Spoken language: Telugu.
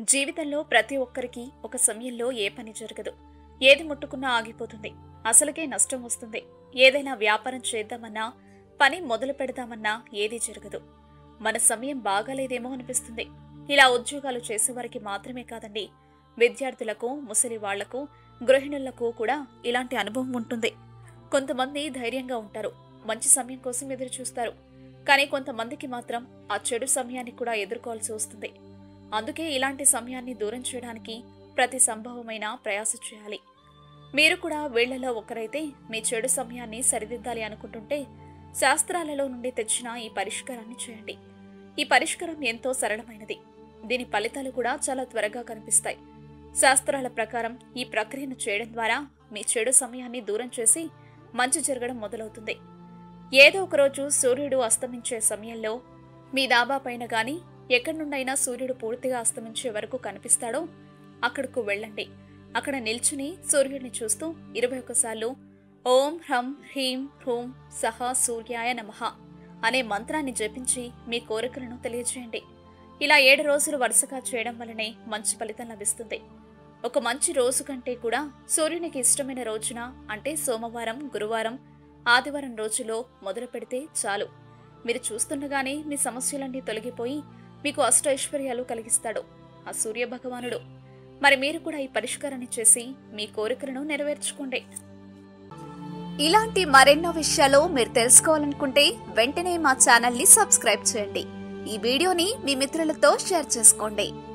జీవితంలో ప్రతి ఒక్కరికి ఒక సమయంలో ఏ పని జరగదు ఏది ముట్టుకున్నా ఆగిపోతుంది అసలుకే నష్టం వస్తుంది ఏదైనా వ్యాపారం చేద్దామన్నా పని మొదలు పెడదామన్నా ఏదీ జరగదు మన సమయం బాగాలేదేమో అనిపిస్తుంది ఇలా ఉద్యోగాలు చేసేవారికి మాత్రమే కాదండి విద్యార్థులకు ముసలి వాళ్లకు గృహిణులకు కూడా ఇలాంటి అనుభవం ఉంటుంది కొంతమంది ధైర్యంగా ఉంటారు మంచి సమయం కోసం ఎదురు చూస్తారు కానీ కొంతమందికి మాత్రం ఆ చెడు సమయాన్ని కూడా ఎదుర్కోవాల్సి వస్తుంది అందుకే ఇలాంటి సమయాన్ని దూరం చేయడానికి ప్రతి సంభవమైన ప్రయాస చేయాలి మీరు కూడా వీళ్లలో ఒకరైతే మీ చెడు సమయాన్ని సరిదిద్దాలి అనుకుంటుంటే శాస్త్రాలలో నుండి తెచ్చిన ఈ పరిష్కారాన్ని చేయండి ఈ పరిష్కారం ఎంతో సరళమైనది దీని ఫలితాలు కూడా చాలా త్వరగా కనిపిస్తాయి శాస్త్రాల ప్రకారం ఈ ప్రక్రియను చేయడం ద్వారా మీ చెడు సమయాన్ని దూరం చేసి మంచి జరగడం మొదలవుతుంది ఏదో ఒకరోజు సూర్యుడు అస్తమించే సమయంలో మీ దాబా పైన గాని ఎక్కడి నుండైనా సూర్యుడు పూర్తిగా అస్తమించే వరకు కనిపిస్తాడో అక్కడకు వెళ్ళండి అక్కడ నిల్చుని సూర్యుడిని చూస్తూ ఇరవై ఒక్కసార్లు ఓం హ్రం హ్రీం హ్రూం సహా సూర్యాయ నమః అనే మంత్రాన్ని జపించి మీ కోరికలను తెలియజేయండి ఇలా ఏడు రోజులు వరుసగా చేయడం వల్లనే మంచి ఫలితం లభిస్తుంది ఒక మంచి రోజు కంటే కూడా సూర్యునికి ఇష్టమైన రోజున అంటే సోమవారం గురువారం ఆదివారం రోజులో మొదలు పెడితే చాలు మీరు చూస్తుండగానే మీ సమస్యలన్నీ తొలగిపోయి మీకు అష్ట ఐశ్వర్యాలు కలిగిస్తాడు ఆ సూర్య భగవానుడు మరి మీరు కూడా ఈ పరిష్కారాన్ని చేసి మీ కోరికలను నెరవేర్చుకోండి ఇలాంటి మరెన్నో విషయాలు మీరు తెలుసుకోవాలనుకుంటే వెంటనే మా ఛానల్ ని సబ్స్క్రైబ్ చేయండి ఈ వీడియోని మీ మిత్రులతో షేర్ చేసుకోండి